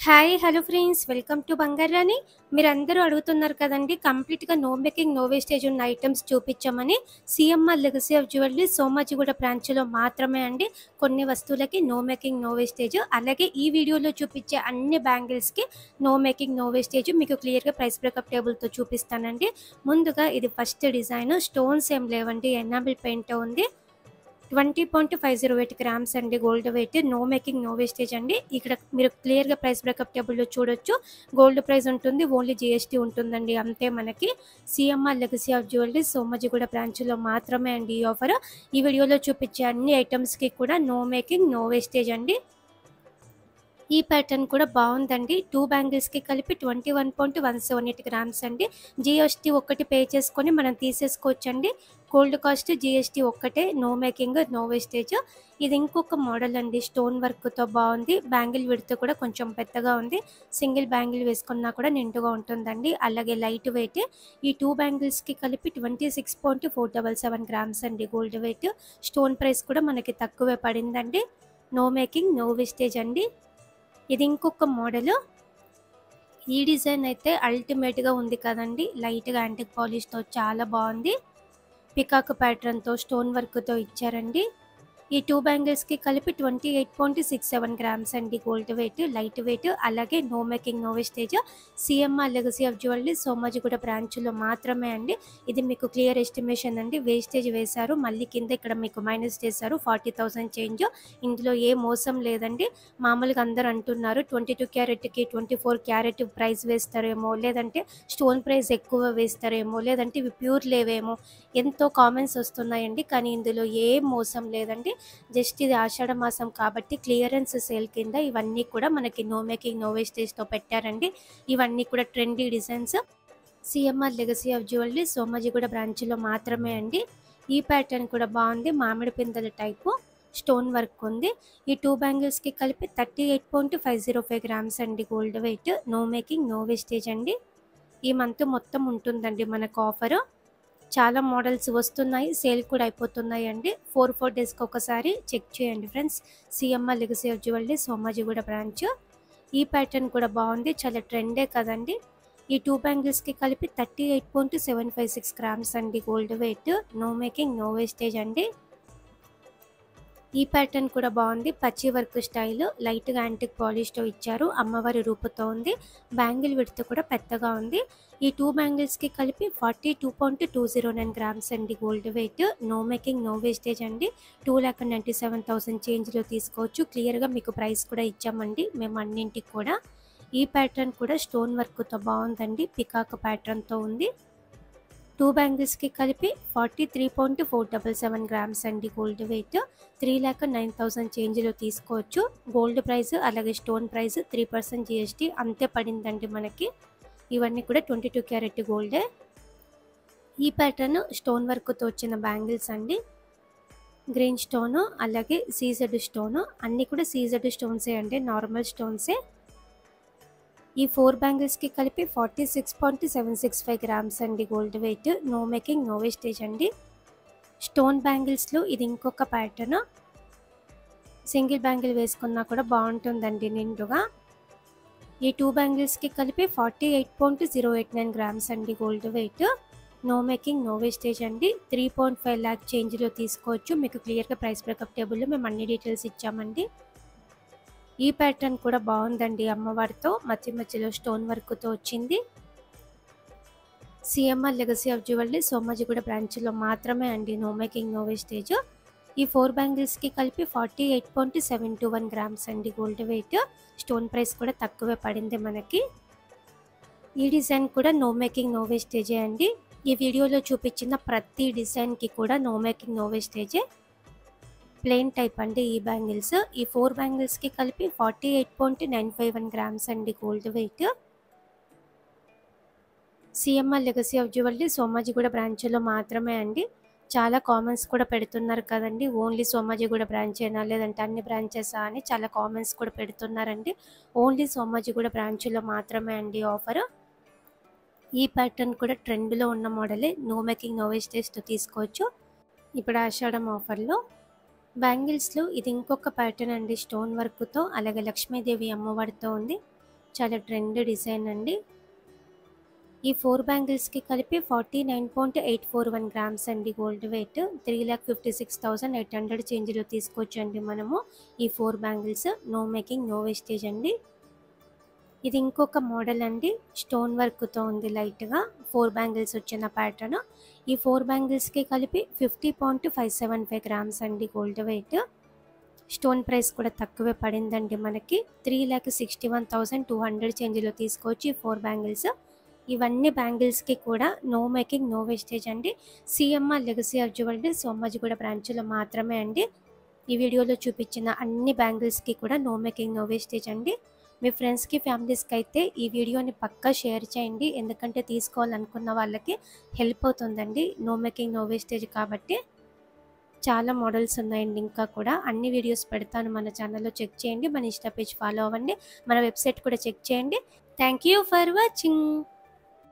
hi hello friends welcome to బంగారాని మీరందరూ అడుగుతున్నారు కదండి కంప్లీట్గా నో మేకింగ్ నో వేస్టేజ్ ఉన్న ఐటమ్స్ చూపించామని CMR legacy of jewellery Somajiguda బ్రాంచ్లో మాత్రమే అండి కొన్ని వస్తువులకి నో మేకింగ్ నో వేస్టేజ్ అలాగే ఈ వీడియోలో చూపించే అన్ని బ్యాంగిల్స్కి నో మేకింగ్ నో వేస్టేజ్ మీకు క్లియర్గా ప్రైస్ బ్రేకప్ టేబుల్తో చూపిస్తానండి ముందుగా ఇది ఫస్ట్ డిజైన్ స్టోన్స్ ఏం లేవండి ఎనాబిల్ పెయింట్ ఉంది twenty point five zero eight grams అండి gold weight no making no wastage అండి ఇక్కడ మీరు క్లియర్గా ప్రైస్ బ్రేకప్ టేబుల్లో చూడొచ్చు గోల్డ్ ప్రైస్ ఉంటుంది ఓన్లీ జిఎస్టీ ఉంటుందండి అంతే మనకి CMR legacy of jewellery Somajiguda బ్రాంచ్లో మాత్రమే అండి ఈ ఆఫర్ ఈ వీడియోలో చూపించే అన్ని ఐటమ్స్కి కూడా నో మేకింగ్ నో వేస్టేజ్ అండి ఈ ప్యాటర్న్ కూడా బాగుందండి టూ బ్యాంగిల్స్కి కలిపి twenty one point one seven eight grams అండి జిఎస్టీ ఒక్కటి పే చేసుకొని మనం తీసేసుకోవచ్చండి గోల్డ్ కాస్ట్ జిఎస్టీ ఒక్కటే నో మేకింగ్ నో వేస్టేజ్ ఇది ఇంకొక మోడల్ అండి స్టోన్ వర్క్తో బాగుంది బ్యాంగిల్ విడుతూ కూడా కొంచెం పెద్దగా ఉంది సింగిల్ బ్యాంగిల్ వేసుకున్నా కూడా నిండుగా ఉంటుందండి అలాగే లైట్ వెయిట్ ఈ టూ బ్యాంగిల్స్కి కలిపి twenty six point four double seven grams అండి గోల్డ్ వెయిట్ స్టోన్ ప్రైస్ కూడా మనకి తక్కువే పడిందండి నో మేకింగ్ నో వేస్టేజ్ అండి ఇది ఇంకొక మోడల్ ఈ డిజైన్ అయితే అల్టిమేట్గా ఉంది కదండి లైట్గా యాంటిక్ పాలిష్తో చాలా బాగుంది పికాక్ ప్యాటర్న్తో స్టోన్ వర్క్తో ఇచ్చారండి ఈ టూ బ్యాంగిల్స్కి కలిపి twenty eight point six seven grams అండి గోల్డ్ వెయిట్ లైట్ వెయిట్ అలాగే no making no wastage CMR legacy of jewellery Somajiguda బ్రాంచ్లో మాత్రమే అండి ఇది మీకు క్లియర్ ఎస్టిమేషన్ అండి వేస్టేజ్ వేశారు మళ్ళీ కింద ఇక్కడ మీకు మైనస్ చేశారు ఫార్టీ థౌసండ్ చేంజ్ ఇందులో ఏ మోసం లేదండి మామూలుగా అందరు అంటున్నారు ట్వంటీ టూ క్యారెట్కి ట్వంటీ ఫోర్ క్యారెట్ ప్రైస్ వేస్తారేమో లేదంటే స్టోన్ ప్రైస్ ఎక్కువ వేస్తారేమో లేదంటే ఇవి ప్యూర్ లేవేమో ఎంతో కామెంట్స్ వస్తున్నాయండి కానీ ఇందులో ఏ మోసం లేదండి జస్ట్ ఇది ఆషాఢ మాసం కాబట్టి క్లియరెన్స్ సేల్ కింద ఇవన్నీ కూడా మనకి నో మేకింగ్ నో వేస్టేజ్తో పెట్టారండి ఇవన్నీ కూడా trendy designs CMR legacy of jewellery Somajiguda బ్రాంచ్లో మాత్రమే అండి ఈ ప్యాటర్న్ కూడా బాగుంది మామిడి పిందెల టైపు స్టోన్ వర్క్ ఉంది ఈ టూ బ్యాంగిల్స్కి కలిపి thirty eight point five zero five grams అండి gold weight no making no wastage అండి ఈ మంత్ మొత్తం ఉంటుందండి మనకు ఆఫర్ చాలా మోడల్స్ వస్తున్నాయి సేల్ కూడా అయిపోతున్నాయి అండి ఫోర్ ఫోర్ డేస్కి ఒకసారి చెక్ చేయండి friends CMR legacy of jewellery Somajiguda branch ఈ ప్యాటర్న్ కూడా బాగుంది చాలా ట్రెండే కదండి ఈ టూ బ్యాంగిల్స్కి కలిపి thirty eight point seven five six grams అండి gold weight no making no wastage అండి ఈ ప్యాటర్న్ కూడా బాగుంది పచ్చి వర్క్ స్టైల్ లైట్గా యాంటిక్ పాలిష్తో ఇచ్చారు అమ్మవారి రూపుతో ఉంది బ్యాంగిల్ విడత కూడా పెద్దగా ఉంది ఈ టూ బ్యాంగిల్స్కి కలిపి forty two point two zero nine grams అండి gold weight no making no wastage అండి two lakh ninety seven thousand చేంజ్లో తీసుకోవచ్చు క్లియర్గా మీకు ప్రైస్ కూడా ఇచ్చామండి మేము అన్నింటికి కూడా ఈ ప్యాటర్న్ కూడా స్టోన్ వర్క్తో బాగుందండి పికాక్ ప్యాటర్న్తో ఉంది టూ బ్యాంగిల్స్కి కలిపి forty three point four double seven grams అండి gold weight three lakh nine thousand చేంజ్లో తీసుకోవచ్చు గోల్డ్ ప్రైస్ అలాగే stone price three percent GST అంతే పడిందండి మనకి ఇవన్నీ కూడా ట్వంటీ టూ క్యారెట్ గోల్డే ఈ ప్యాటర్న్ స్టోన్ వర్క్తో వచ్చిన బ్యాంగిల్స్ అండి గ్రీన్ స్టోను అలాగే సీజెడ్ స్టోను అన్నీ కూడా సీజెడ్ స్టోన్సే అండి నార్మల్ స్టోన్సే ఈ ఫోర్ బ్యాంగిల్స్కి కలిపి forty six point seven six five grams అండి gold weight no making no wastage అండి స్టోన్ బ్యాంగిల్స్లో ఇది ఇంకొక ప్యాటర్న్ సింగిల్ బ్యాంగిల్ వేసుకున్నా కూడా బాగుంటుందండి నిండుగా ఈ టూ బ్యాంగిల్స్కి కలిపి forty eight point zero eight nine grams అండి gold weight no making no wastage అండి త్రీ పాయింట్ ఫైవ్ ల్యాక్ చేంజ్లో తీసుకోవచ్చు మీకు క్లియర్గా ప్రైస్ బ్రేకప్ టేబుల్లో మేము అన్ని డీటెయిల్స్ ఇచ్చామండి ఈ ప్యాటర్న్ కూడా బాగుందండి అమ్మవారితో మధ్య మధ్యలో స్టోన్ వర్క్తో వచ్చింది CMR legacy of jewellery Somajiguda బ్రాంచ్లో మాత్రమే అండి నో మేకింగ్ నో వేస్టేజ్ ఈ ఫోర్ బ్యాంగిల్స్కి కలిపి forty eight point seven two one grams అండి గోల్డ్ వెయిట్ స్టోన్ ప్రైస్ కూడా తక్కువే పడింది మనకి ఈ డిజైన్ కూడా నో మేకింగ్ నో వేస్టేజే అండి ఈ వీడియోలో చూపించిన ప్రతి డిజైన్కి కూడా నో మేకింగ్ నో వేస్టేజే ప్లెయిన్ టైప్ అండి ఈ బ్యాంగిల్స్ ఈ ఫోర్ బ్యాంగిల్స్కి కలిపి forty eight point nine five one grams అండి gold weight CMR legacy of jewellery Somajiguda బ్రాంచ్లో మాత్రమే అండి చాలా కామెంట్స్ కూడా పెడుతున్నారు కదండి ఓన్లీ సోమాజిగూడ బ్రాంచ్ అయినా లేదంటే అన్ని బ్రాంచెస్ అని చాలా కామెంట్స్ కూడా పెడుతున్నారండి ఓన్లీ సోమాజిగూడ బ్రాంచ్లో మాత్రమే అండి ఆఫర్ ఈ ప్యాటర్న్ కూడా ట్రెండ్లో ఉన్న మోడలే నో మేకింగ్ నో వేస్టేజ్తో తీసుకోవచ్చు ఇప్పుడు ఆషాఢం ఆఫర్లో బ్యాంగిల్స్లో ఇది ఇంకొక ప్యాటర్న్ అండి స్టోన్ వర్క్తో అలాగే లక్ష్మీదేవి అమ్మవారితో ఉంది చాలా ట్రెండ్ డిజైన్ అండి ఈ ఫోర్ బ్యాంగిల్స్కి కలిపి forty nine point eight four one grams అండి gold weight three lakh fifty six thousand eight hundred చేంజ్లో తీసుకోవచ్చండి మనము ఈ four bangles no making no wastage అండి ఇది ఇంకొక మోడల్ అండి స్టోన్ వర్క్తో ఉంది లైట్గా ఫోర్ బ్యాంగిల్స్ వచ్చిన ప్యాటర్న్ ఈ ఫోర్ బ్యాంగిల్స్కి కలిపి fifty point five seven five grams అండి గోల్డ్ వెయిట్ స్టోన్ ప్రైస్ కూడా తక్కువే పడిందండి మనకి three lakh sixty one thousand two hundred చేంజ్లో తీసుకోవచ్చు ఈ ఫోర్ బ్యాంగిల్స్ ఇవన్నీ బ్యాంగిల్స్కి కూడా నో మేకింగ్ నో వేస్టేజ్ అండి CMR legacy of jewellery Somajiguda బ్రాంచ్లో మాత్రమే అండి ఈ వీడియోలో చూపించిన అన్ని బ్యాంగిల్స్కి కూడా నో మేకింగ్ నో వేస్టేజ్ అండి మీ ఫ్రెండ్స్కి ఫ్యామిలీస్కి అయితే ఈ వీడియోని పక్కా షేర్ చేయండి ఎందుకంటే తీసుకోవాలనుకున్న వాళ్ళకి హెల్ప్ అవుతుందండి నో మేకింగ్ నో వేస్టేజ్ కాబట్టి చాలా మోడల్స్ ఉన్నాయండి ఇంకా కూడా అన్ని వీడియోస్ పెడతాను మన ఛానల్లో చెక్ చేయండి మన ఇన్స్టా పేజ్ ఫాలో అవ్వండి మన వెబ్సైట్ కూడా చెక్ చేయండి థ్యాంక్ యూ ఫర్ వాచింగ్